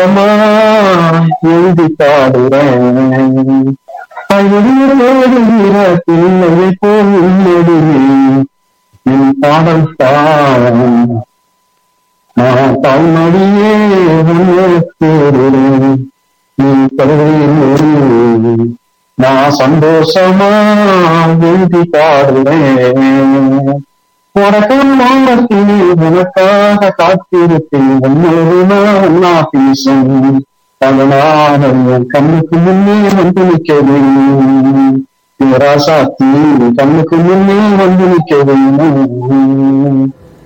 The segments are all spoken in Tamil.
சந்தோஷமா எழுதி பாடுறேன் பழுதுகிற பிள்ளையை போல் உள்ளது என் பாடல் தான் நான் தாய்மடியே உன்னை தேடுறேன் நீ கருவையில் நான் சந்தோஷமா எழுதி பாடுறேன் உனக்கும் மாவத்திலே உனக்காக காத்திருப்பேன் உன்னோடு நான் நான் பேசும் அதனால என் கண்ணுக்கு முன்னே வந்து நிற்க வேணும் ராசாத்தி கண்ணுக்கு முன்னே வந்து நிற்க வேணும்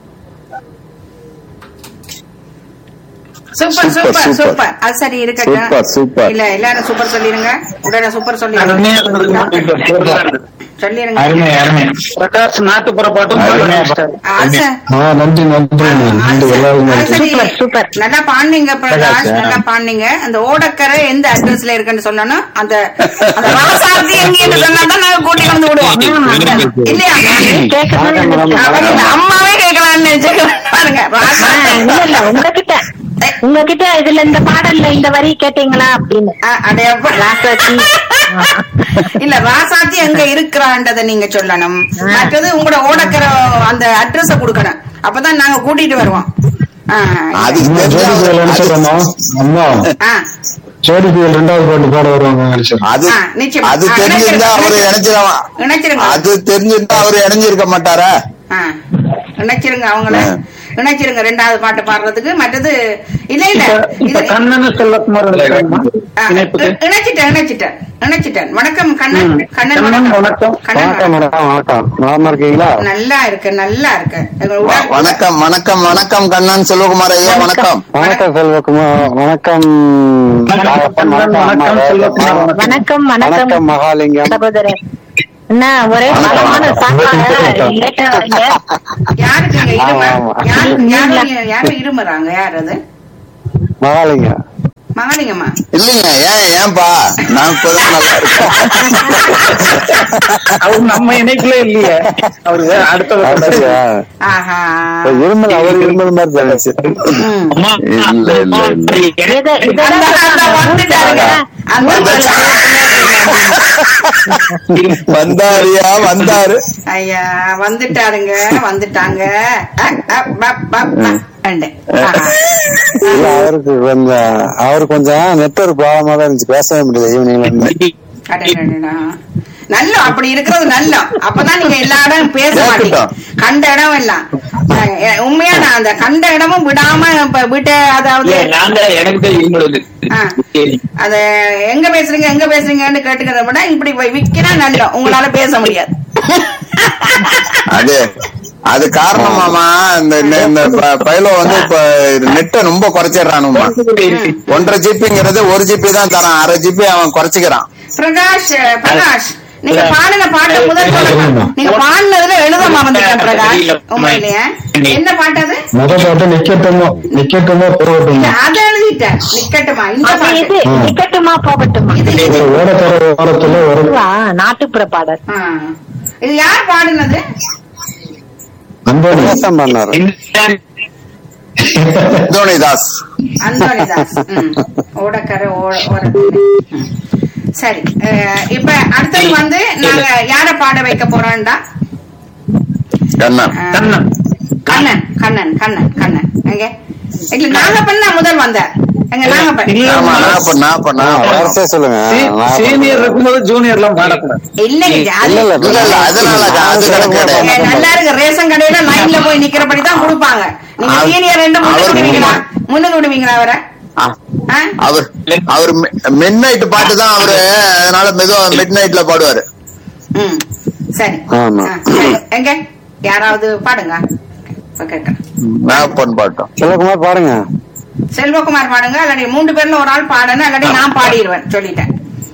super super, super super. Super அது சரி இருக்கட்டும் சூப்பர், சூப்பர். இல்ல எல்லாரும் சூப்பர் சொல்லிருங்க உடனே சூப்பர் சொல்லிருங்க அருமையா இருந்தது சொல்லிருங்க அருமை அருமை பிரகாஷ் நாட்டுப்புற பாட்டும் அருமையா ஆசை ஆ நன்றி நன்றி நன்றி எல்லாரும் அது நன்றி சரி. Super, super. நல்லா பாடுனீங்க பிரகாஷ் பிரகாஷ், ஆ. நல்லா பாடுனீங்க அந்த ஓடக்கரை எந்த அட்ரஸ்ல இருக்குன்னு சொன்னோம் அந்த அந்த ராசாத்தி எங்கன்னு சொன்னா தான் நாங்க கூட்டி வந்து விடுவோம் இல்லையா கேட்கணும்னு அவர் இந்த அம்மாவே கேட்கலாம்னு நினைச்சுக்கிறேன் பாருங்க ஆ, ராசாத்தி இல்ல இல்ல உங்ககிட்ட உங்ககிட்ட இதுல இந்த பாடல்ல இந்த வரி கேட்டீங்களா அப்படின்னு ஆ, அடையப்பா. ராசாத்தி இல்ல ராசாத்தி எங்க இருக்கிறான்றத நீங்க சொல்லணும் மற்றது உங்களோட ஓடக்கிற அந்த அட்ரஸ கொடுக்கணும் அப்பதான் நாங்க கூட்டிட்டு வருவோம் ஆ, அது அம்மா ஜோடி புயல் நினைச்சிடறோமா அம்மா ஆ, ஜோடி புயல் ரெண்டாவது பாட்டு பாட வருவாங்க நினைச்சிடறோம் அது ஆ, நிச்சயமா. அது ஆ, தெரிஞ்சிருந்தா அவரு இணைச்சிருங்க. இணைச்சிருவான் இணைச்சிருங்க அது தெரிஞ்சிருந்தா அவரு இணைஞ்சிருக்க மாட்டாரா ஆ, இணைச்சிருங்க அவங்கள ஆ. இணைச்சிருங்க ரெண்டாவது பாட்டு பாடுறதுக்கு மற்றது இல்ல இல்ல இப்ப இது கண்ணன் செல்லக்குமார் இருக்காங்கம்மா. ஆ, இணைப்புக்கு இணைச்சிட்டேன் இணைச்சிட்டேன் இணைச்சிட்டேன் வணக்கம் கண்ணன் ம். கண்ணன் கண்ணன், வணக்கம் வணக்கம். கண்ணன் வணக்கம் வணக்கம். மேடம் வணக்கம் நலமா இருக்கீங்களா நல்லா இருக்கு நல்லா இருக்கு எங்க வ- உடல் வணக்கம் வணக்கம் வணக்கம் கண்ணன் செல்வகுமார் ஐயா வணக்கம் வணக்கம் செல்வகுமார் வணக்கம் வணக்கம், வணக்கம், செல்வகுமார், வணக்கம். வணக்கம் வணக்கம் வணக்கம் மகாலிங்கம் சகோதரர் என்ன ஒரே பலமான சாப்பாடு லேட்டா வரீங்க யாருக்கு இங்க இரும ஆமா, ஆமா. யாரு யாரு யாரும் இருமுறாங்க யார் அது மகாலிங்கம் மகாலிங்கம்மா இல்லைங்க ஏன் ஏன்பா நான் இப்பதான் நல்லா இருக்கேன் அவர் நம்ம இணைப்புல இல்லையே அவரு அடுத்த பக்கம் அப்படியா? ஆஹா இருமல் அவர் இருமல் மாதிரி தோணுச்சு ம். அம்மா, இல்ல, இல்ல, இல்ல. இத- இதெல்லாம் அந்த- அந்த வந்துட்டாருங்க. அந்த வந்தாருயா வந்தாரு ஐயா வந்துட்டாருங்க வந்துட்டாங்க அ, அ, ப, ப, ப. அண்டு. ஆஹா. இல்ல அவருக்கு கொஞ்சம் அவருக்கு கொஞ்சம் நெட்ஒர்க் ப்ராப்ளமா தான் இருந்துச்சு பேசவே முடியல ஈவினிங்ல இருந்து அடடடடா. நல்ல அப்படி இருக்கிறது நல்ல அப்பதான் நீங்க எல்லா இடம் பேச மாட்டீங்க கண்ட இடம் எல்லாம் அஹ், எ- உண்மையா நான் அந்த கண்ட இடமும் விடாம இப்ப விட்ட அதாவது நாங்க எனக்கு தெரியும் உங்களுக்கு ஆ. அத எங்க பேசுறீங்க எங்க பேசுறீங்கன்னு கேட்டுக்கிறத விட இப்படி வி- விக்கினா நல்ல உங்களால பேச முடியாது அது அது காரணமாமா இந்த இந்த- இந்த ப- பைலோ வந்து இப்ப நெட்டை ரொம்ப குறைச்சிடுறானுமா ஒன்றரை ஜிபிங்கிறது ஒரு ஜிபி தான் தரான் அரை ஜிபி அவன் குறைச்சிக்கிறான் பிரகாஷ் பிரகாஷ் நீங்க பாடின பாட்டு முதல் சொல்லுங்க நீங்க பாடினதுல எழுதமா வந்துட்டேன் பிரகாஷ் உண்மையிலேயே என்ன பாட்டு அது முத பாட்டு நிக்கட்டுமோ நிக்கட்டுமோ இல்ல, போகட்டுமோ அதை எழுதிட்டேன் நிக்கட்டுமா இந்த அது இது பாட்டு நிக்கட்டுமா போகட்டுமா இது ஓடத்தர ஓரத்துல ஒரு இதுவா நாட்டுப்புற பாடல் ஆ. இது யார் பாடினது அன்போடு பேசம் பண்ணாரு தோனிதாஸ் அந்தோனிதாஸ் ம். ஓடக்கரை ஓட ஓரத்துல. ம். சரி அஹ், இப்ப அடுத்தது வந்து நாங்க யார பாட வைக்க போறோம்டா கண்ணன் அஹ், கண்ணன். கண்ணன் கண்ணன் கண்ணன் கண்ணன் எங்க இல்ல நாகப்பன் தான் முதல் வந்தார் எங்க நாகப்பன் இல்ல, ஆமா நான் பண்ண நான் பண்ண வரிசையா சொல்லுங்க நான் சீனியர் இருக்கும்போது ஜூனியர் எல்லாம் பாடக்கூடாது இல்லைங்க இல்ல அது இல்ல இல்ல இல்ல அதனால அது கணக்கு ஏ, கிடையாது நல்லா இருக்கு ரேஷன் கடையில லைன்ல போய் நிக்கிறபடி தான் கொடுப்பாங்க நீங்க அவர்- சீனியர் ரெண்டு முன்னுக்கு அவர் விடுவீங்களா முன்னுக்கு விடுவீங்களா அவரை ஆ, ஆ? அவர் அவர் மிட் நைட் பாட்டு தான் அவரு அதனால மெதுவா மிட் நைட்ல பாடுவாரு ம் சரி ஆமா. ஆ, சரி. எங்க யாராவது பாடுங்க இப்ப கேட்கறேன் மேப்பன் பாட்டம் செல்வகுமார் பாடுங்க செல்வகுமார் பாடுங்க இல்லாட்டி மூன்று பேர்ல ஒரு ஆள் பாடணும் இல்லாட்டி நான் பாடிடுவேன் சொல்லிட்டேன்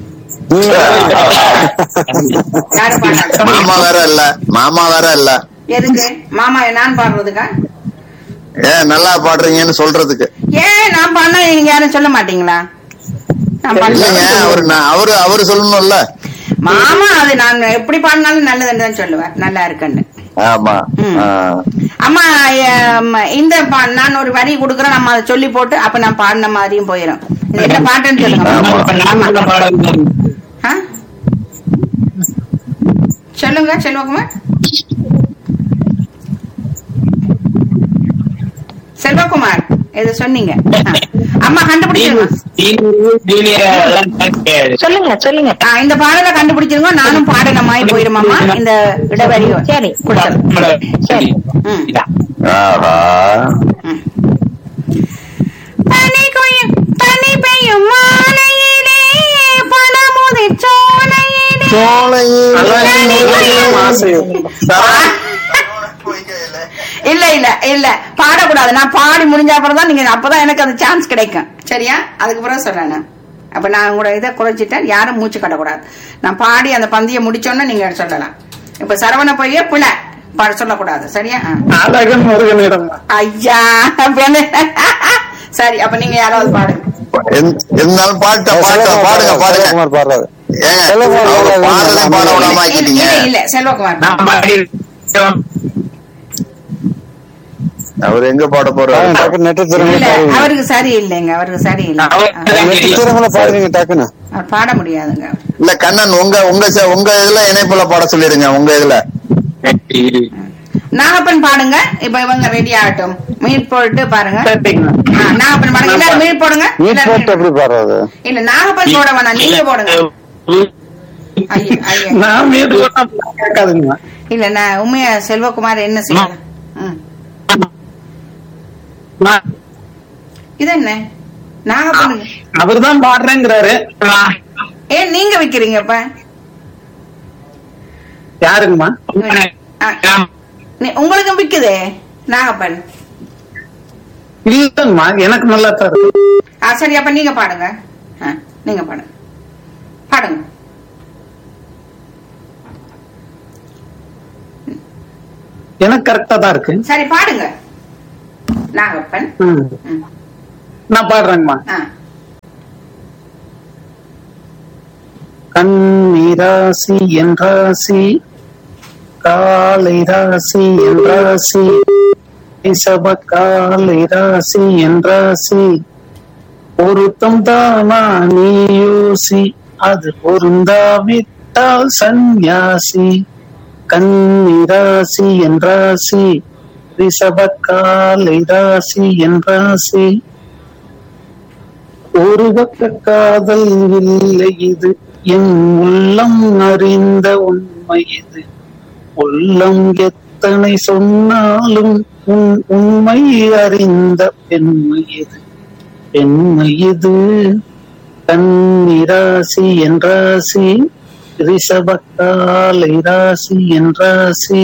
யாரு பாடுறாங்க மாமா வேற இல்ல மாமா வேற இல்ல எதுக்கு மாமா நான் பாடுறதுக்கா ஏன் நல்லா பாடுறீங்கன்னு சொல்றதுக்கு ஏன் நான் பாடினா நீங்க யாரும் சொல்ல மாட்டீங்களா நான் இல்லைங்க பாடுறேன் அவரு நான் அவரு அவரு சொல்லணும்ல மாமா அது நான் எப்படி பாடினாலும் நல்லதுன்னு தான் சொல்லுவேன் நல்லா இருக்குன்னு ஆமா ம். ஆ. அம்மா எம், இந்த பா- நான் ஒரு வரி கொடுக்குறேன் நம்ம அதை சொல்லி போட்டு அப்ப நான் பாடின மாதிரியும் போயிடும் இது என்ன பாட்டுன்னு சொல்லுங்க ஆமா. இப்ப நான் உள்ள பாடம் ஆ? சொல்லுங்க செல்வகுமார் செல்வகுமார் எது சொன்னீங்க ஆ. அம்மா கண்டுபிடிச்சிருங்க ஜூனியர் எல்லாம் கிடையாது. சொல்லுங்க சொல்லுங்க ஆ, இந்த பாடலை கண்டுபிடிச்சிருங்க நானும் பாடின மாதிரி போயிருமாமா இந்த இடைவெளியோ சரி கொடுத்துருங்க சரி ம் இதா. ஆஹா. பனி கொய்யும் பனி பெய்யும் மாலையிலே பணமுதிர் சோலையிலே சோலையில் ஆசை. இல்ல இல்ல இல்ல பாடக்கூடாது நான் பாடி முடிஞ்ச அப்புறம் தான் நீங்க அப்பதான் எனக்கு அந்த சான்ஸ் கிடைக்கும் சரியா அதுக்கு பிறகு சொல்றேன் நான். அப்ப நான் உங்களோட இதை குறைச்சிட்டேன் யாரும் மூச்சு கட்டக்கூடாது நான் பாடி அந்த பந்தியை முடிச்சோன்னு நீங்க சொல்லலாம் இப்ப சரவண பொய்ய பிள்ளை பாட சொல்லக்கூடாது சரியா ஆ. அழகன் முருகனிடம் ஐயா அப்ப என்ன? சரி அப்ப நீங்க யாராவது பாடுங்க எந்த- இருந்தாலும் பாட்ட பாட்ட பாடுங்க பாடுங்க செல்வகுமார் பாடுறாரு ஏங்க செல்வகுமார் அவங்க பாடுறாரு. பாடுறதே பாட விடாம இல்ல, ஆக்கிட்டீங்க இல்ல இல்ல செல்வகுமார் நான் பாடி அவர் எங்க பாட போறாரு பாருங்க, டக்குனு நெட்டு திறமையில இல்ல பாடுவீங்க அவருக்கு சரி இல்லைங்க அவருக்கு சரி இல்லை அவர் நெட்டு திறமையில பாடுவீங்க டக்குன்னு அவர் பாட முடியாதுங்க இல்ல கண்ணன் உங்க உங்க ச- உங்க இதுல இணைப்புல பாட சொல்லிருங்க உங்க இதுல நாகப்பன் பாடுங்க இப்ப இவங்க ரெடி ஆகட்டும் மீட் போட்டு பாருங்க சரிங்க. ஆ, நாகப்பன் பாடுங்க எல்லாரும் மீட் போடுங்க நீட் எல்லாரும் போட்டு எப்படி பாடுறது இல்ல நாகப்பன் போட வேணாம் நீங்க போடுங்க ஐயா ஐயா நான் மீது போட்டா கேட்காதுங்க இல்ல நான் உண்மையா செல்வகுமார் என்ன செய்யலாம் ம். நான் இது என்ன நாகப்பன் அவர்தான் பாடுறேங்கிறாரு ஏன் நீங்க வைக்கிறீங்க இப்ப யாருங்கம்மா ஆ, நீ- உங்களுக்கும் விக்குதே நாகப்பன் இல்லங்கம்மா எனக்கு நல்லா தரு ஆ சரி அப்ப நீங்க பாடுங்க ஆ, நீங்க பாடுங்க பாடுங்க எனக்கு கரெக்டா தான் இருக்கு சரி பாடுங்க நாகப்பன் ம். ம். நான் பாடுறேங்கம்மா ஆ கண்ணீராசி என்றாசி காலை ராசி என்றாசி ரிஷப காலை ராசி என்றாசி பொருத்தம் தானா நீ யோசி அது பொருந்தாவிட்டால் சந்நியாசி கண்ணீராசி என்றாசி ரிஷப காலை ராசி என்றாசி ஒரு பக்க காதல் இல்லை இது என் உள்ளம் அறிந்த உண்மை இது உள்ளம் எத்தனை சொன்னாலும் உன் உண்மை அறிந்த பெண்மை இது பெண்மை இது கண்ணிராசி என்றாசி ரிஷபக்காலை ராசி என்றாசி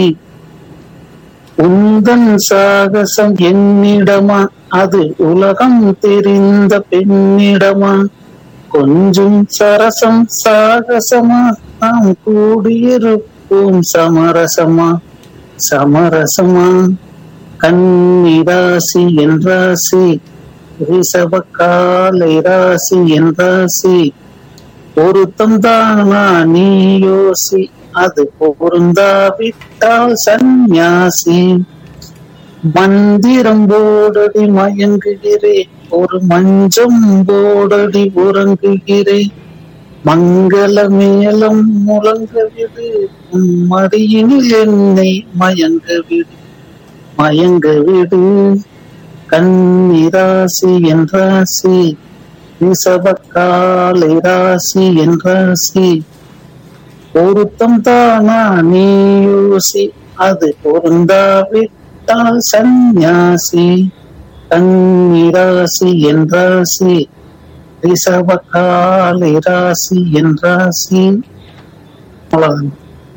உந்தன் சாகசம் என்னிடமா அது உலகம் தெரிந்த பெண்ணிடமா கொஞ்சம் சரசம் சாகசமா நாம் கூடியிருப்போம் சமரசமா சமரசமா கன்னிராசி என்றாசி ரிஷபக்காலை ராசி என்றாசி பொருத்தம் தானா நீ யோசி அது பொருந்தாவிட்டால் சந்நியாசி மந்திரம் போடடி மயங்குகிறேன் ஒரு மஞ்சம் போடடி உறங்குகிறேன் மங்கள மேலம் முழங்க விடு உன் மடியினில் என்னை மயங்க விடு மயங்க விடு கன்னிராசி என்றாசி ரிஷபக்காலை ராசி என்றாசி பொருத்தம் தானா நீ யோசி அது பொருந்தாவிட்டால் சந்நியாசி கன்னிராசி என்றாசி ரிஷபகாலை ராசி என்றாசி அவ்வளவுதான்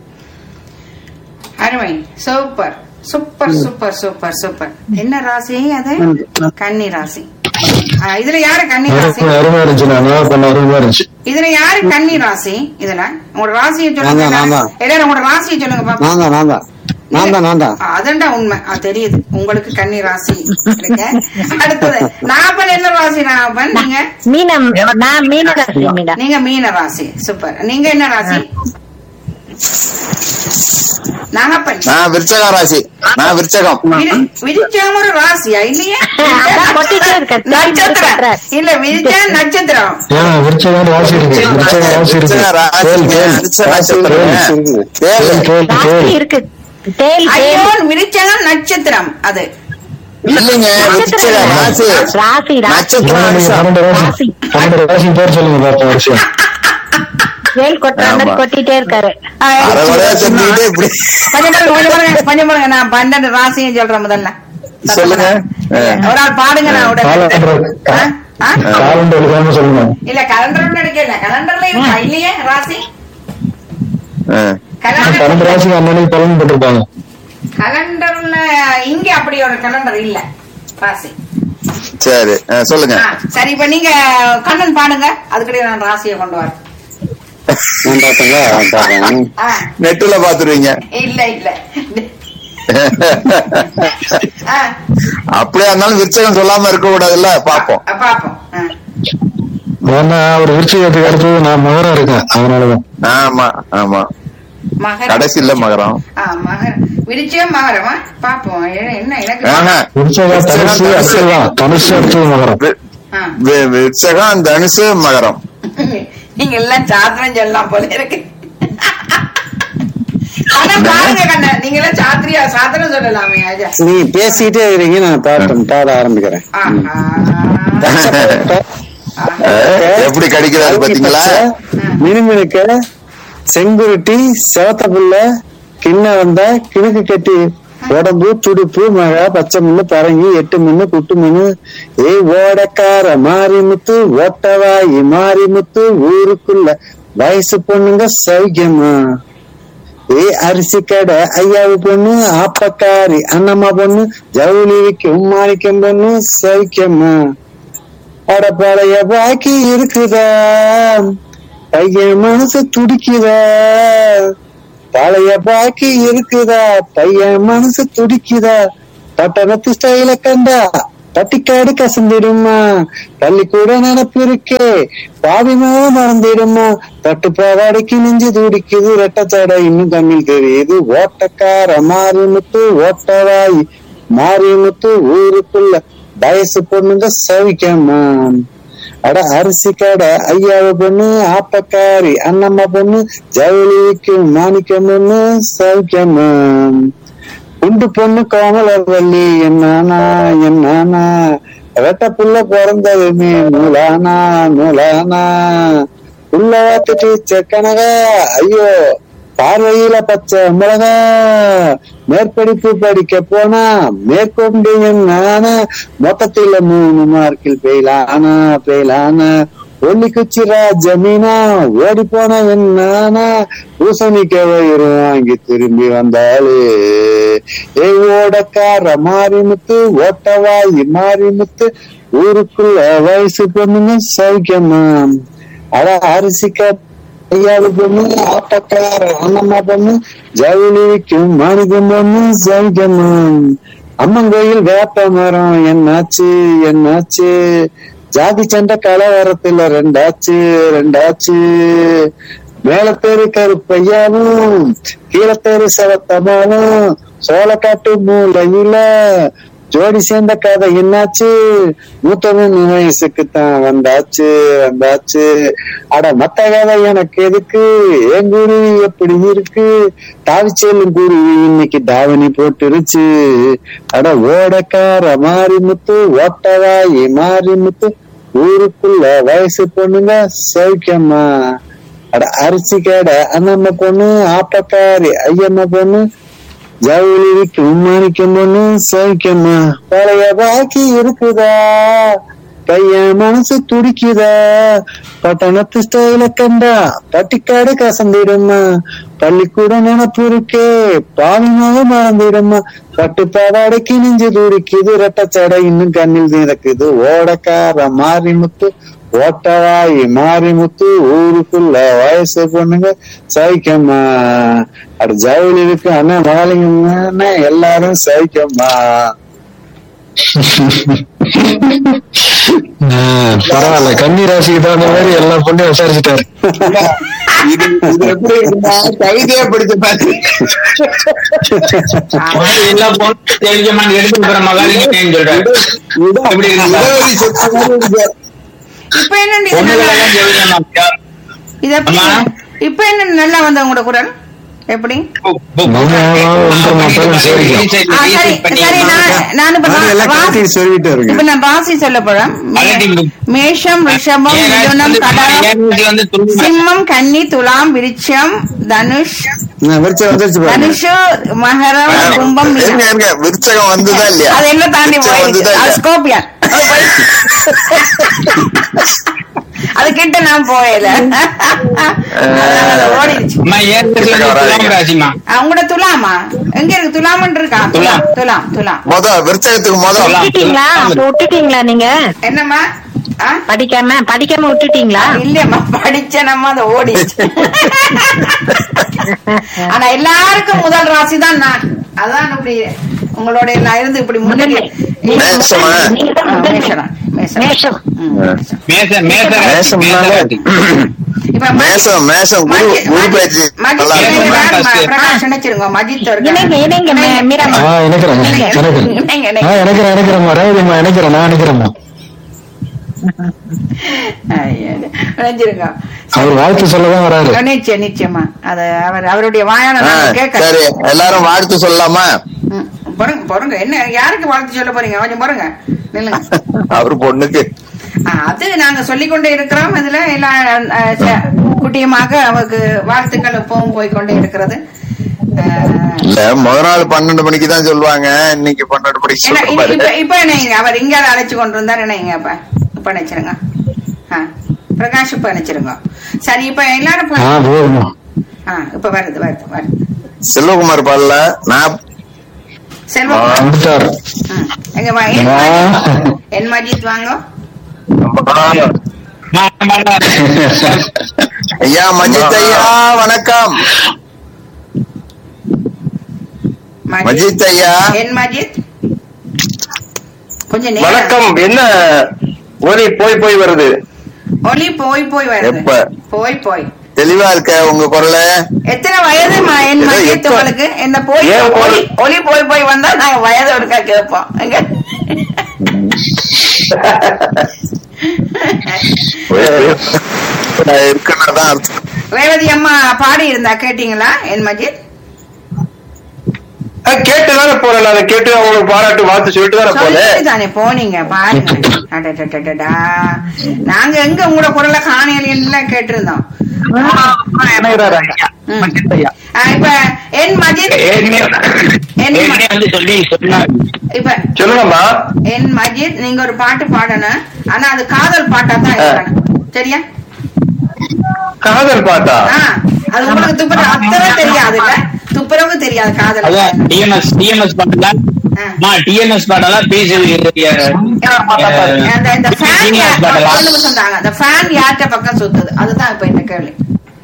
அருமை super super super super super என்ன ராசி அது நன்றி. கன்னி ராசி ஆ, இதுல யாரு கன்னி ராசி அருமையா இருந்துச்சு நான் பண்ண அருமையா இருந்துச்சு இதுல யாரு கன்னி ராசி இதுல உங்களோட ராசியை நான் சொல்லுங்க தான், நான் தான். எல்லாரும் உங்களோட ராசியை சொல்லுங்க பாப்போம் நான் தான் நான் தான் நான் தான் நான் தான் ஆ, அதுண்டா உண்மை ஆ, தெரியுது உங்களுக்கு கன்னி ராசி இருக்கு அடுத்தது நாகப்பன் என்ன ராசி நாகப்பன் நீங்க மீனம் நான் மீன ராசி மீனா நீங்க மீன ராசி சூப்பர் நீங்க என்ன ராசி நாகப்பன் நான் விருச்சக ராசி நான் விருச்சகம் விரு- விருச்சகம் ஒரு ராசியா இல்லையா அதான் கொட்டிட்டே இருக்க. நட்சத்திரம் இல்ல விருச்சம் நட்சத்திரம் ஏன் விருச்சகம் ராசி இருக்கு விருச்சகம் ராசி இருக்கு விருச்சக ராசி கேள் கேள் விருச்சக ராசி நட்சத்திரம். இருக்குது. கேளு. கேள் கேள் ராசி கேள் இருக்கு தேல் ஐயோ தேல் விருச்சகம் நட்சத்திரம் அது இல்லைங்க விருச்சக ராசி ராசி ராசி நட்சத்திரம் ஏன் நீங்க அனுஷம். பன்னெண்டு ராசி ராசி. பன்னெண்டு ராசி பேர் சொல்லுங்க பார்ப்போம் வருஷம் வேல் கொட்டுற மாதிரி ஆமா. கொட்டிட்டே இருக்காரு அரை குறையா தெரிஞ்சுக்கிட்டு இப்படி கொஞ்சம் பாருங்க கொஞ்சம் பாருங்க கொஞ்சம் பாருங்க நான் பன்னெண்டு ராசியும் சொல்றேன் முதல்ல சொல்லுங்க. ஒரு ஆள் பாடுங்க நான் உடனே காலண்டர் ஆ? ஆ? காலண்டர் எழுதாம சொல்லுங்க இல்ல கலண்டர் எடுக்கல கலண்டர்ல இருக்கா இல்லையே ராசி ஆ. பன்னெண்டு கலண்டர் ராசிக்கு அன்னன்னைக்கு பலன் போட்டிருப்பாங்க கலண்டர்ல இங்க அப்படி ஒரு கலண்டர் இல்ல ராசி சரி ஆ, சொல்லுங்க ஆ, சரி இப்ப நீங்க கண்ணன் பாடுங்க அதுக்கிடையே நான் ராசியை கொண்டு வரேன் நான் பார்த்தேங்க பார்த்தேன் ஆ, நெட்டுல பாத்துருவீங்க இல்ல இல்ல ஆ, அப்படியா இருந்தாலும் விருச்சகம் சொல்லாம இருக்க கூடாதுல்ல பாப்போம் ஆ, பாப்போம் ஆ. ஏன்னா ஒரு விருச்சகத்துக்கு அடுத்தது நான் மகரம் இருக்கேன் அதனாலதான் ஆமா ஆமா மகரம் கடைசியில மகரம் ஆ, மகரம் விரிச்சம் மகரமா பாப்போம் ஏ- என்ன எனக்கு ஆஹா. விருச்சகம் தனுசு அடுத்ததுதான் தனுசு அடுத்தது மகரம் வி- ஆ. வி- விருச்சகம் தனுசு மகரம் நீங்க எல்லாம் சாத்திரம் சொல்லலாம் போல இருக்கு ஆனா பாருங்க கண்ணா நீங்க எல்லாம் சாத்திரியா சாத்திரம் சொல்லலாமே ஐயா நீ பேசிக்கிட்டே இருக்கீங்க நான் பாட்டம் பாட ஆரம்பிக்கிறேன் ஆஹா. அஹ், எப்படி கடிக்கிறாரு பாத்தீங்களா மினுமினுக்க செங்குருட்டி செவத்த புள்ள கிண்ண வந்தா கிணக்கு கட்டி உடம்பு துடுப்பு மழை பச்சை முன்னு பரங்கி எட்டு மின்னு குட்டு மின்னு ஏய் ஓடக்கார மாரிமுத்து ஓட்டவாயி மாரிமுத்து ஊருக்குள்ள வயசு பொண்ணுங்க சௌக்கியமா ஏ அரிசி கடை ஐயாவு பொண்ணு ஆப்பக்காரி அண்ணம்மா பொண்ணு ஜவுளி விக்கும் மாணிக்கம் பொண்ணு சௌக்கியமா அட பழைய பாக்கி இருக்குதா பையன் மனசு துடிக்குதா பழைய பாக்கி இருக்குதா பையன் மனசு துடிக்குதா பட்டணத்து ஸ்டைல கண்டா பட்டிக்காடு கசந்திடுமா பள்ளிக்கூட நினப்பு இருக்கே பாதிமா மறந்திடுமா பட்டு பாவாடைக்கு நெஞ்சு துடிக்குது ரெட்டச்சடை இன்னும் கண்ணில் தெரியுது ஓட்டக்கார மாறிமுத்து ஓட்டவாய் மாறிமுத்து ஊருக்குள்ள வயசு பொண்ணுங்க சவிக்கம்மா அட அரிசி கடை ஐயாவ பொண்ணு ஆப்பக்காரி அண்ணம்மா பொண்ணு ஜவுளிக்கு மாணிக்கம் பொண்ணு சவிக்கம்மா குண்டு பொண்ணு கோமலவல்லி என்னானா என்னானா ரெட்ட புள்ள பிறந்ததுமே நூலானா நூலானா உள்ள வாத்துட்டு செக்கனகா ஐயோ பார்வையில பச்சை மிளகா மேற்படிப்பு படிக்க போனா மேற்கொண்டு என்னானா மொத்தத்தில மூணு மார்க்கில் பெயிலானா பெயிலானா ஒல்லி குச்சி ராஜமீனா ஓடி போன என்னானா பூசணிக்க வயிறு வாங்கி திரும்பி வந்தாளே ஏ ஓடக்கார மாரிமுத்து ஓட்டவாயி மாரிமுத்து ஊருக்குள்ள வயசு பொண்ணுங்க சௌக்கியமா அட அரிசிக்க ஐயாவு பொண்ணு ஆட்டக்கார அண்ணம்மா பொண்ணு ஜவுளி விக்கும் மாணிக்கம் பொண்ணு சௌக்கியமா அம்மன் கோயில் வேப்ப மரம் என்னாச்சு என்னாச்சு ஜாதி சண்டை கலவரத்துல ரெண்டாச்சு ரெண்டாச்சு மேலத்தேரு கருப்பையாவும் கீழத்தேரு சவத்தமாவும் சோளக்காட்டு மூலையில ஜோடி சேர்ந்த கதை என்னாச்சு மூத்தவன் வயசுக்கு தான் வந்தாச்சு வந்தாச்சு அட மத்த கதை எனக்கு எதுக்கு என் குருவி எப்படி இருக்கு தாவி செல்லும் குருவி இன்னைக்கு தாவணி போட்டுருச்சு அட ஓடக்கார மாறி முத்து ஓட்டவாயி மாறி முத்து ஊருக்குள்ள வயசு பொண்ணுங்க சௌக்கியமா அட அரிசி கடை அண்ணம்மா பொண்ணு ஆப்பக்காரி ஐயம்மா பொண்ணு ஜவுளி விக்கும் மாணிக்கம் பொண்ணு சௌக்கியமா பழைய பாக்கி இருக்குதா பையன் மனசு துடிக்குதா பட்டணத்து ஸ்டைல கண்டா பட்டிக்காடு கசந்திடுமா பள்ளிக்கூட நினப்பு இருக்கே பாலிமாக மறந்திடுமா பட்டு பாவாடைக்கு நெஞ்சு துடிக்குது ரெட்டச்சடை இன்னும் கண்ணில் திறக்குது ஓடக்கார மாறி முத்து ஓட்டவாயி மாறி முத்து ஊருக்குள்ள வயசு பொண்ணுங்க சைக்கம்மா அட ஜவுளி இருக்கு அண்ணா மகாலிங்கம்னா எல்லாரும் சைக்கம்மா ஆஹ், பரவாயில்ல கன்னி ராசிக்கு தகுந்த மாதிரி எல்லா பொண்ணையும் விசாரிச்சுட்டாரு இது இது எப்படி இருக்குன்னா, கவிதையா படிச்ச பாத்து எல்லா பொண்ணும் தெரிஞ்சமான எடுத்து போற மகாலிங்க சொல்றாரு எப்படி இருக்கு சார்? இடவெளி சொத்த மாதிரி இருக்கு. இப்ப என்ன இது நல்லா- பொண்ணுகளெல்லாம் ஜெயிக்கணுமா? இது எப்படி அம்மா? இப்ப என்ன நல்லா வந்த உங்களோட குரல் எப்படி பு- பு- நம்ம ஒன்று மாத்திரம் சரிக்கலாம் ரீசெட் ஆ, சரி பண்ணி சரி நான் நான் இப்ப அது எல்லாம் ரா- கட்டி சொல்லிட்டு இப்ப இருக்கு நான் ராசி சொல்ல போறேன் அழகிங்க. மேஷம் ரிஷபம் ஏன் ராசி மிதுனம் வந்து கடகம் ஏன் ராசி வந்து துல்லியமா- சிம்மம் கன்னி துலாம் விருட்சம் தனுஷ் நான் விரிச்ச வந்துருச்சு பாருங்க தனுஷு மகரம் கும்பம் இருங்க, மீனம். இருங்க. விருச்சகம் வந்துதா இல்லையா அது எல்லாம் தாண்டி விருச்சகம் போயிடுச்சு வந்துதா அது இல்லையா? ஸ்கோபியன் அது போயிடுச்சு. அது கிட்ட நான் போயல அதனால அது ஓடிடுச்சு அம்மா, ஏன் ராசி வந்து துலாம் ராசிமா அவங்களோட துலாமா எங்க இருக்கு துலாமன் இருக்கா துலாம் துலாம். துலாம் துலாம் மொத விருச்சகத்துக்கு மொத சொல்லலாம். விட்டுட்டீங்களா அப்ப விட்டுட்டீங்களா நீங்க என்னம்மா ஆ? படிக்காம படிக்காம விட்டுட்டீங்களா இல்லையம்மா படிச்சனம்மா அது ஓடிடுச்சு ஆனா எல்லாருக்கும் முதல் ராசி தான் நான் அதான் இப்படி உங்களோட எல்லாம் இருந்து இப்படி முன்னாடி மேஷமா? ஆ, மேஷம் மேஷம் மேஷம் ம், மேஷம். மேச மேச ராசி, மேச மேஷம்னாலே ராசி. இப்ப மேஷம் மேஷம் குரு மஜி- குரு மஜி- பேச்சு மஜித் நல்லா வேற இருக்கும் யாரு? first. பிரகாஷ் நினைச்சிருங்க மஜித் இணைங்க இணைங்க மீ- மீராமா ஆ இணைக்கிறேன் இணைக்கிறேன் இணைங்க, ஆ இணைங்க. இணைக்கிறேன் இணைக்கிறேம்மா ரேவதிம்மா இணைக்கிறேன் நான் இணைக்கிறேம்மா ஐயா, நினைச்சிருங்க அவர் வாழ்த்து சொல்லதான் வராரு நிச்சயம் நிச்சயமா அது அவர் அவருடைய வாயான ஆ, நான் கேட்க சரி எல்லாரும் வாழ்த்து சொல்லலாமா ம், பொறுங்க பொறுங்க என்ன யாருக்கு வாழ்த்து சொல்ல போறீங்க கொஞ்சம் பொறுங்க நில்லுங்க அவரு பொண்ணுக்கு ஆ, அது நாங்க சொல்லிக்கொண்டே இருக்கிறோம் இதுல எல்லாம் ஆ, ச- குட்டியமாக அவருக்கு வாழ்த்துக்கள் எப்பவும் போய்க்கொண்டே இருக்கிறது ஆ, இல்ல முத நாள் பன்னெண்டு மணிக்கு தான் சொல்லுவாங்க இன்னைக்கு பன்னெண்டு மணிக்கு என்ன, சொல்ற இப்ப பாரு இப்ப- இப்ப என்னங்க அவர் இங்க அழைச்சு கொண்டு வந்தார் என்னங்க இப்ப இப்ப நினைச்சிருங்க ஆ, பிரகாஷ் இப்ப நினைச்சிருங்க சரி இப்ப எல்லாரும் இப்ப- ஆ போதுமா ஆ, இப்ப வருது வருது வருது செல்வகுமார் பாடல நான் செல்வம் வந்துட்டார் ம். எங்க வா என் ஆ. மஜித். என் மஜித் வாங்க மா, மா, மா. ஐயா மஜித் ஐயா வணக்கம் மஜித் மஜித் ஐயா என் மஜித் கொஞ்சம் நேரம். வணக்கம் என்ன ஒலி போய் போய் வருது ஒலி போய் போய் வருது எப்ப? போய் போய் தெளிவா இருக்க உங்க குரல எத்தனை வயது ம- என் ஏதோ மஜித் எப்ப- உங்களுக்கு என்ன போய் ஏன் ஒலி ஒரு- ஒலி போய் போய் வந்தா நாங்க வயது ஒருக்கா கேட்போம் எங்க இருக்குன்னு தான் அர்த்தம் ரேவதி அம்மா பாடி இருந்தா கேட்டீங்களா என் மஜித் கேட்டு தானே போறேன் நான் கேட்டு அவங்களுக்கு பாராட்டு வாழ்த்து சொல்லிட்டு தானே போனேன் சொல்லிட்டு தானே போனீங்க பாருங்க அடடடடடா. நாங்க எங்க உங்களோட குரலை காணையில கேட்டிருந்தோம் ம். ஆ, இப்ப என் மஜித் ஏற்கனவே என்ன? ஏற்கனவே வந்து சொல்லி சொன்னார் இப்ப சொல்லுங்கம்மா என் மஜித் நீங்க ஒரு பாட்டு பாடணும் ஆனா அது காதல் பாட்டா தான் இருக்கணும் சரியா காதல் பாட்டா ஆ, அது உங்களுக்கு துப்புர அத்தனை தெரியாது இல்ல துப்புரவு தெரியாது காதல் அதான் டிஎன்எஸ் டிஎன்எஸ் பாட்டெல்லாம் ஆ. மா டிஎன்எஸ் பாட்டெல்லாம் பேசி அந்த இந்த ஃபேன் டிஎன்எஸ் பாட்டெல்லாம் ஒரு நிமிஷம் தாங்க அந்த ஃபேன் யார்கிட்ட பக்கம் சுத்துது அதுதான் இப்ப இந்த கேள்வி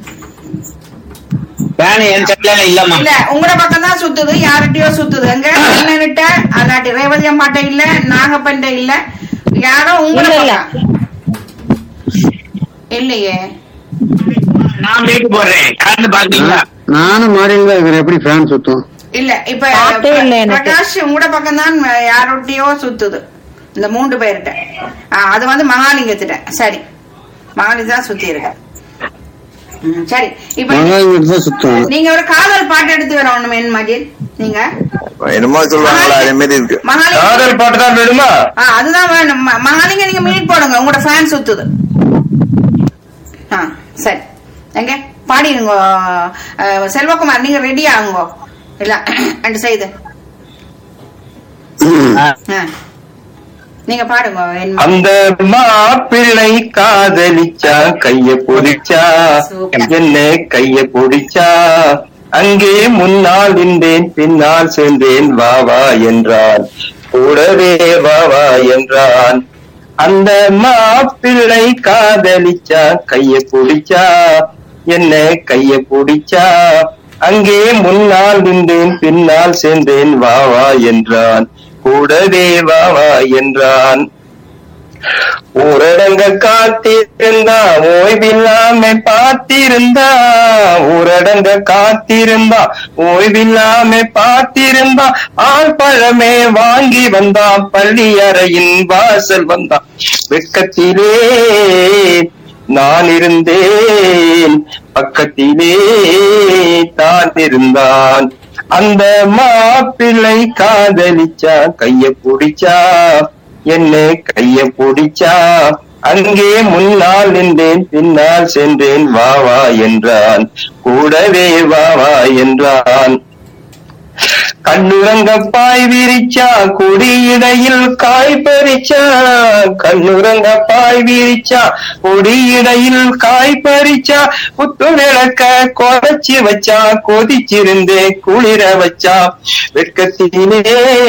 ஃபேன் என் சட்டில இல்லம்மா இல்ல உங்களோட பக்கம் தான் சுத்துது யார்கிட்டயோ சுத்துது எங்க அண்ணன்கிட்ட அல்லாட்டி ரேவதி அம்மாட்ட இல்ல நாகப்பண்ட இல்ல யாரோ உங்களோட இல்ல, இல்ல. பக்கம் இல்லையே நான் வீட்டு போடுறேன் கலந்து பாத்தீங்களா நானும் மாறியில் தான் இருக்கிறேன் எப்படி ஃபேன் சுத்தும் இல்ல இப்ப பாட்டே இல்ல எனக்கு. பிரகாஷ் உங்களோட பக்கம் தான் யாரோட்டியோ சுத்துது இந்த மூன்று பேர்கிட்ட ஆ, அது வந்து மகாலிங்கத்திட்ட சரி மகாலிங்க தான் சுத்தி இருக்கு ம், சரி இப்ப மகாலிங்கத்து தான் சுத்தும் நீங்க ஒரு காதல் பாட்டு எடுத்து வரணும் என் மஜித் நீங்க என்னமோ சொல்லுவாங்களா அதே மாதிரி இருக்கு மகாலிங்க காதல் பாட்டு தான் வேணுமா ஆ, அதுதான் வேணும் ம- மகாலிங்க நீங்க மினிட் போடுங்க உங்களோட ஃபேன் சுத்துது ஆ சரி எங்க பாடிடுங்க அஹ், செல்வகுமார் நீங்க ரெடி ஆகுங்க இல்ல ரெண்டு செய்து ஆ. நீங்க பாடுங்க என் ம- அந்த மாப்பிள்ளை காதலிச்சா கைய பொடிச்சா சூப்பர். என்ன கைய பொடிச்சா அங்கே முன்னால் நின்றேன் பின்னால் சென்றேன் வா வா என்றான் கூடவே வா வா என்றான் அந்த மாப்பிள்ளை காதலிச்சா கைய பொடிச்சா என்ன கைய பொடிச்சா அங்கே முன்னால் நின்றேன் பின்னால் சென்றேன் வா வா என்றான் கூடவே வா வா என்றான் ஊரடங்க காத்திருந்தா ஓய்வில்லாம பார்த்திருந்தா ஊரடங்க காத்திருந்தா ஓய்வில்லாம பார்த்திருந்தா ஆள் பழமே வாங்கி வந்தா பள்ளி அறையின் வாசல் வந்தா வெட்கத்திலே நான் இருந்தேன் பக்கத்திலே தான் இருந்தான் அந்த மாப்பிள்ளை காதலிச்சா கைய பிடிச்சா என்ன கைய பிடிச்சா அங்கே முன்னால் நின்றேன் பின்னால் சென்றேன் வா வா என்றான் கூடவே வா வா என்றான் கண்ணுரங்க பாய் விரிச்சா கொடியிடையில் காய் பறிச்சா கண்ணுரங்க பாய் விரிச்சா கொடியிடையில் காய் பறிச்சா புத்து விளக்க குறைச்சி வச்சா கொதிச்சிருந்தே குளிர வச்சா வெட்கத்திலே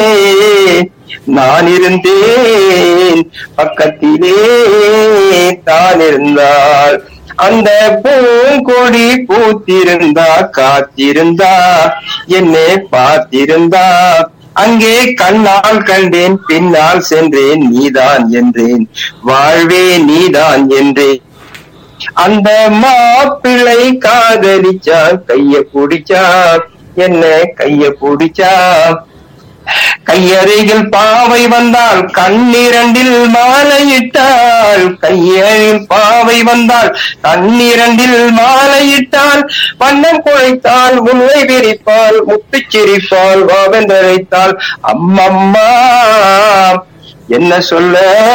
நான் இருந்தேன் பக்கத்திலே தான் இருந்தாள் அந்த பூங்கொடி பூத்திருந்தா காத்திருந்தா என்னை பார்த்திருந்தா அங்கே கண்ணால் கண்டேன் பின்னால் சென்றேன் நீதான் என்றேன் வாழ்வே நீதான் என்றேன் அந்த மாப்பிள்ளை காதலிச்சா கைய பிடிச்சா என்ன கைய பிடிச்சா கையறையில் பாவை வந்தால் கண்ணிரண்டில் மாலையிட்டாள் கையறையில் பாவை வந்தால் கண்ணிரண்டில் மாலையிட்டால் வண்ணம் குழைத்தால் முல்லை விரிப்பால் முத்துச் சிரிப்பால் வாவென்றழைத்தாள் அம்மம்மா என்ன சொல்ல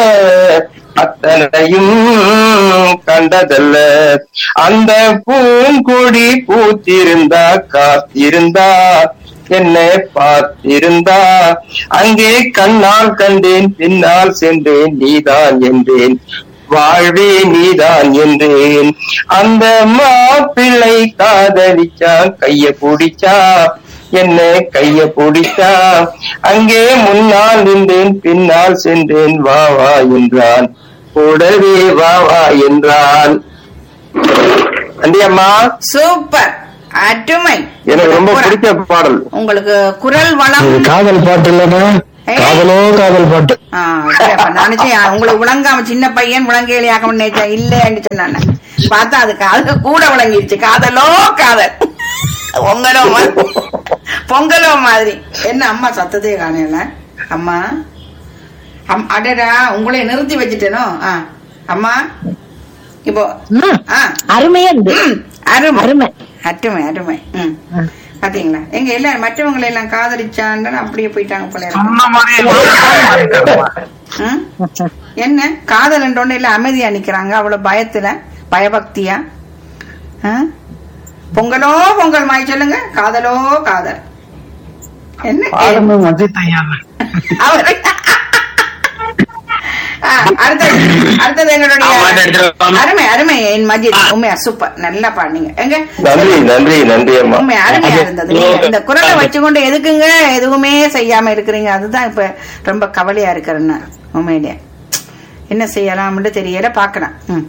அத்தனையும் கண்டதல்ல அந்த பூங்கொடி பூத்திருந்தா காத்திருந்தா என்னை பார்த்திருந்தா அங்கே கண்ணால் கண்டேன் பின்னால் சென்றேன் நீதான் என்றேன் வாழ்வே நீதான் என்றேன் அந்த மாப்பிள்ளை காதலிச்சா கைய பிடிச்சா என்ன கைய பிடிச்சா அங்கே முன்னால் நின்றேன் பின்னால் சென்றேன் வா வா என்றான் கூடவே வா வா என்றான் நன்றி அம்மா சூப்பர் அருமை எனக்கு ரொம்ப பிடிச்ச பாடல் உங்களுக்கு குரல் வளம் இது காதல் பாட்டு இல்லைன்னா காதலோ காதல் பாட்டு ஆ, சரிப்பா. நான் நினைச்சேன் உங்களுக்கு விளங்காம சின்ன பையன் விளங்கேலியாக்க நினைச்சேன் இல்லைன்னு சொன்னானே பார்த்தா அது காதல் கூட விளங்கிருச்சு காதலோ காதல் பொங்கலோ மா- பொங்கலோ மாதிரி என்ன அம்மா சத்தத்தையே காணல அம்மா அம்- அடடா உங்களை நிறுத்தி வச்சுட்டேனோ ஆ அம்மா இப்போ ம், ஆ அருமையா இருந்து ம், அருமை அருமை. அருமை அருமை ம் பாத்தீங்களா எங்க எல்லாரும் மற்றவங்களை எல்லாம் காதலிச்சான்னு அப்படியே போயிட்டாங்க போல இருக்கு. ம்? என்ன காதல் என்றோன்னு எல்லாம் அமைதியா நிக்கிறாங்க அவ்வளவு பயத்துல பயபக்தியா ஆ? பொங்கலோ பொங்கல் மாய் சொல்லுங்க காதலோ காதல் என்ன கேள்வி? பாடமும் அஜித் ஐயா அவரு ஆ, அடுத்தது அடுத்தது ஆமா, அடுத்தது எங்களுடைய எடுத்துட்டு அருமை அருமை என் மஜித் உண்மையா சூப்பர் நல்லா பாடுனீங்க எங்க நன்றி நன்றி நன்றி அம்மா உண்மை அருமையா இருந்தது நீங்க இந்த குரலை வச்சுக்கொண்டு எதுக்குங்க எதுவுமே செய்யாம இருக்கிறீங்க அதுதான் இப்ப ரொம்ப கவலையா இருக்கிறேன்னு உண்மையிலேயே என்ன செய்யலாம்னு தெரியல பாக்கலாம் ம்.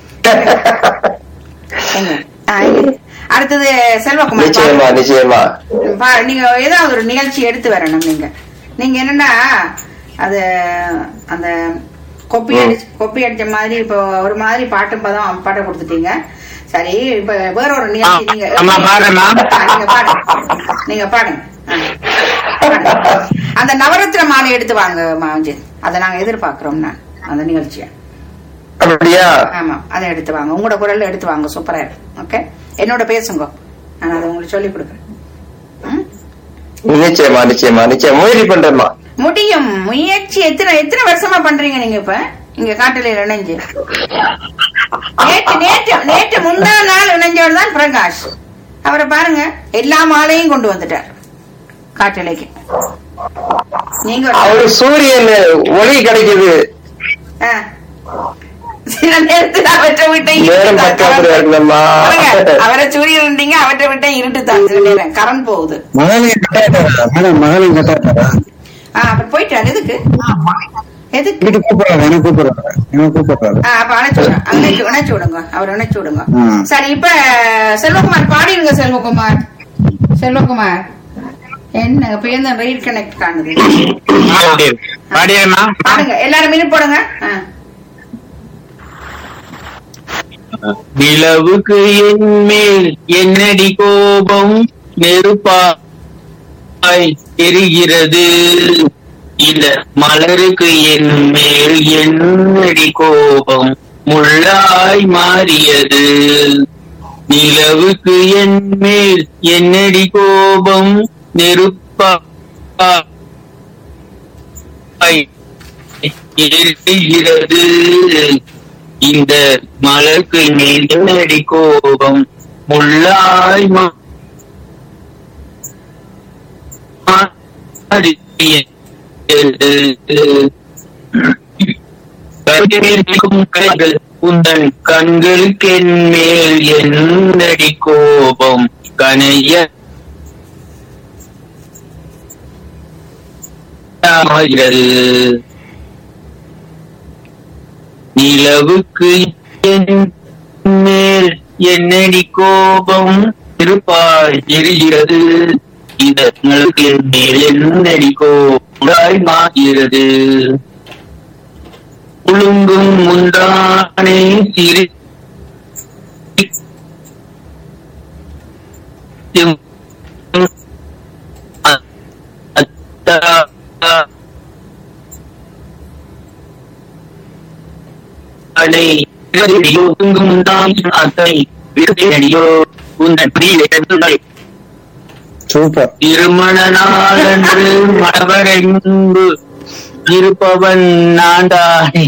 எங்க? ஆ, எங்க? அடுத்தது செல்வகுமார் நிச்சயமா பாருங்க. நிச்சயமா பா- நீங்க ஏதாவது ஒரு நிகழ்ச்சி எடுத்து வரணும் நீங்க நீங்க என்னன்னா அது அந்த கொப்பி அடிச்சு கொப்பி அடிச்ச மாதிரி இப்போ ஒரு மாதிரி பாட்டும் பதம் பாட்ட கொடுத்துட்டீங்க சரி இப்ப வேற ஒரு நிகழ்ச்சி நீங்க ஆமா, பாடுறேம்மா. ஆ, நீங்க பாடுங்க நீங்க பாடுங்க ஆ, பாடுங்க. அந்த நவரத்ன மாலை எடுத்து வாங்க மாஜித் அதை நாங்க எதிர்பார்க்கிறோம் நான் அந்த நிகழ்ச்சியை அப்படியா ஆமா அதை எடுத்து வாங்க உங்களோட குரல்ல எடுத்து வாங்க சூப்பரா இருக்கு ஓகே என்னோட பேசுங்க நான் அதை உங்களுக்கு சொல்லி கொடுக்குறேன் ம்? நிச்சயமா நிச்சயமா நிச்சயம் முயற்சி பண்றேம்மா முடியும் முயற்சி எத்தனை எத்தனை வருஷமா பண்றீங்க நீங்க இப்ப இங்க காட்டுல இணைஞ்சு நேற்று நேற்று நேற்று முந்தா நாள் இணைஞ்சவர் தான் பிரகாஷ் அவரை பாருங்க எல்லா மாலையும் கொண்டு வந்துட்டார் காட்டலைக்கு நீங்க ஒரு- அவரு சூரியன் ஒளி கிடைக்குது ஆ. சில நேரத்தில் அவற்றை விட்ட நேரம் பற்றாக்குறையா இருக்குல்லம்மா. அவரை சூரியன் இருந்தீங்க அவற்றை விட்ட இருட்டு தான் சில நேரம் கரண்ட் போகுது மகளிர் கட்டாட்டாரா மேடம் மகளிர் கட்டாட்டாரா ஆ அப்ப போயிட்டாரு எதுக்கு எதுக்கு வீட்டு கூப்பிடுறாரு எனக்கு கூப்பிடுறாரு எனக்கு கூப்பிடுறாரு ஆ, அப்ப அணைச்சு விடுங்க அணைச்சு இணைச்சு விடுங்க அவர் இணைச்சு விடுங்க ம். சரி இப்ப செல்வகுமார் பாடிடுங்க செல்வகுமார் செல்வகுமார் என்ன இப்ப என்ன ரீட் கனெக்ட் காணுது பாடியம்மா பாடுங்க எல்லாரும் மினி போடுங்க ஆ. நிலவுக்கு என் மேல் என்னடி கோபம் நெருப்பாய் எரிகிறது இந்த மலருக்கு என் மேல் என்னடி கோபம் முள்ளாய் மாறியது நிலவுக்கு என் மேல் என்னடி கோபம் நெருப்பாய் எரிகிறது இந்த மலருக்கு மேல் என்னடி கோபம் முள்ளாய் மா- மாறியது. கண்ணீர்க்கும் கைகள் உந்தன் கண்களுக்கு என் மேல் என்னடி கோபம் கனைய ஆகிறது. நிலவுக்கு என் மேல் என்னடி கோபம் இருப்பாய் எரிகிறது இந்த நிலவுக்கு என் மேல் என்னடி கோபாய் மாறுகிறது குலுங்கும் முந்தானே சிரி அடை அடியோ குங்கும் முந்தாம் அத்தை விருதையடியோ உந்தன் பிரியை சூப்பர் திருமண நாளன்று மணவரை முன்பு இருப்பவன் நான்தானே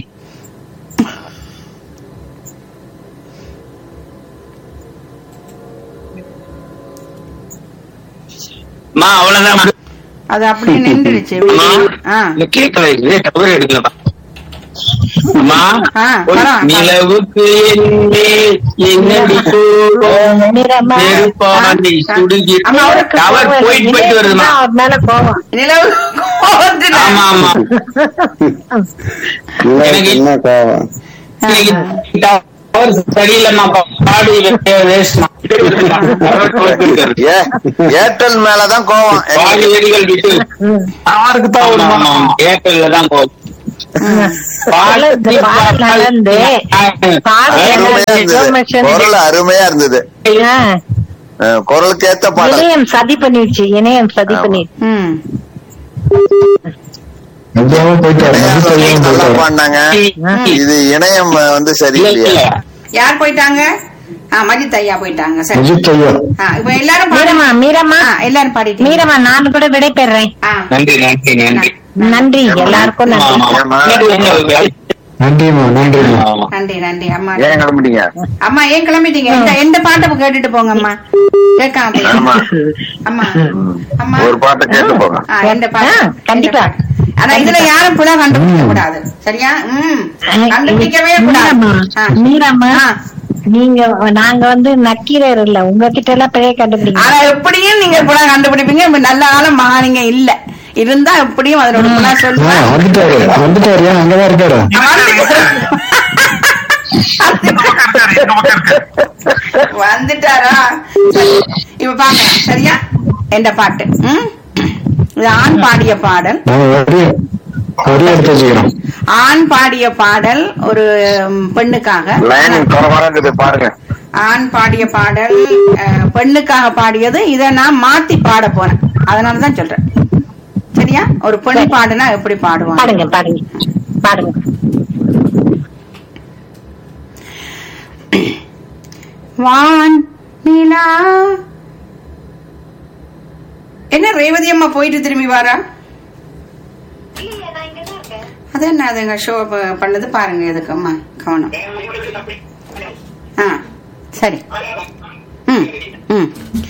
மா அவ்வளவுதான் அது அப்படியே நின்றுடுச்சு அம்மா ஆ இந்த கேட்கல இது டவர் எடுக்கலப்பா அம்மா ஆ, ஒரு பரவாயில்ல. நிலவுக்கு என்னே என்னடி கோபம் மீரம்மா. நெருப்பாண்டி சுடுகி அம்மா, அவருக்கு டவர் போயிட்டு போயிட்டு வருதுமா அவர் மேல கோவம் நிலவு கோவத்துல ஆமா ஆமா இல்லை, எனக்கு- என்ன கோவம் இன்னைக்கு டவர் சரியில்லைம்மா பா- பாடி வேஸ்ட்மா ஏ ஏர்டெல் மேலதான் கோவம் பாடி வெடிகள் விட்டு யாருக்கு தான் ஒரு ஆமா, ஆமா, ஏர்டெல்ல தான் போகும் இந்த பாடல் நடந்து பாடல் அருமையா நடந்து இருந்தது information குரல் அருமையா இருந்தது ஆ, அஹ், குரலுக்கு ஏத்த பாடல் இணையம் சதி பண்ணிடுச்சு இணையம் சதி ஆமா. பண்ணிடுச்சு ம் இந்தியாவும் போயிட்டாரு இணையம் மதுரையும் நல்லா போயிட்டாரு பாடினாங்க இது இணையம் அஹ், வந்து இல்ல, சரியில்லையா இல்ல. யார் போயிட்டாங்க ஆ மஜித் ஐயா போயிட்டாங்க சரி அஜித் ஐயா ஆ, இப்ப எல்லாரும் மீரம்மா பாடுமா மீரம்மா ஆ, எல்லாரும் பாடிட்டீங்க மீரம்மா நான் கூட விடை பெறேன் ஆ நன்றி நன்றி நன்றி நன்றி எல்லாருக்கும் நன்றி ஆமா. ஏம்மா? நன்றிம்மா நன்றிம்மா ஆமா. நன்றி நன்றி அம்மா ஏன் கிளம்பிட்டீங்க அம்மா ஏன் கிளம்பிட்டீங்க இந்த எந்த பாட்டை கேட்டுட்டு போங்க அம்மா கேட்காம போய். ஆமா அம்மா அம்மா ஒரு பாட்டை கேட்டு போங்க ஆ, எந்த பாட்டு ஆ, கண்டிப்பா. எந்த பாட்டு? ஆனா இதுல யாரும் புல கண்டுபிடிக்க கூடாது சரியா ம் கண்டுபிடிக்கவே கூடாது மீரம்மா ஆ. மீரம்மா ஆ. நீங்க நாங்க வந்து நக்கீரர் இல்ல உங்ககிட்ட எல்லாம் பிழைய கண்டுபிடிங்க ஆனா எப்படியும் நீங்க புல கண்டுபிடிப்பீங்க இப்ப நல்ல ஆளும் மகானிங்க இல்ல இருந்தா எப்படியும் அதனோட புல ஆ, சொல்லுவேன் வந்துட்டாரு வந்துட்டாரு ஏன் அங்கதான் இருக்காரு வந்துட்டாரா சரி. இப்ப பாக்கலாம் சரியா எந்த பாட்டு ம்? இது ஆண் பாடிய பாடல் நாங்க வரி வரி எடுத்து வச்சுக்கிறோம் ஆண் பாடிய பாடல் ஒரு ம், பெண்ணுக்காக லைன் குறவரா இருக்குது பாருங்க ஆண் பாடிய பாடல் அஹ், பெண்ணுக்காக பாடியது இத நான் மாத்தி பாட போறேன் அதனாலதான் சொல்றேன் சரியா ஒரு பெண் பாடுனா எப்படி பாடுவாங்க பாடுங்க பாடுங்க பாடுங்க வான் நிலா என்ன ரேவதி அம்மா போயிட்டு திரும்பி வாரா அது என்ன அதுங்க ஷோ பண்ணது பாருங்க எதுக்கு அம்மா கவனம் ஆ சரி ம் ம்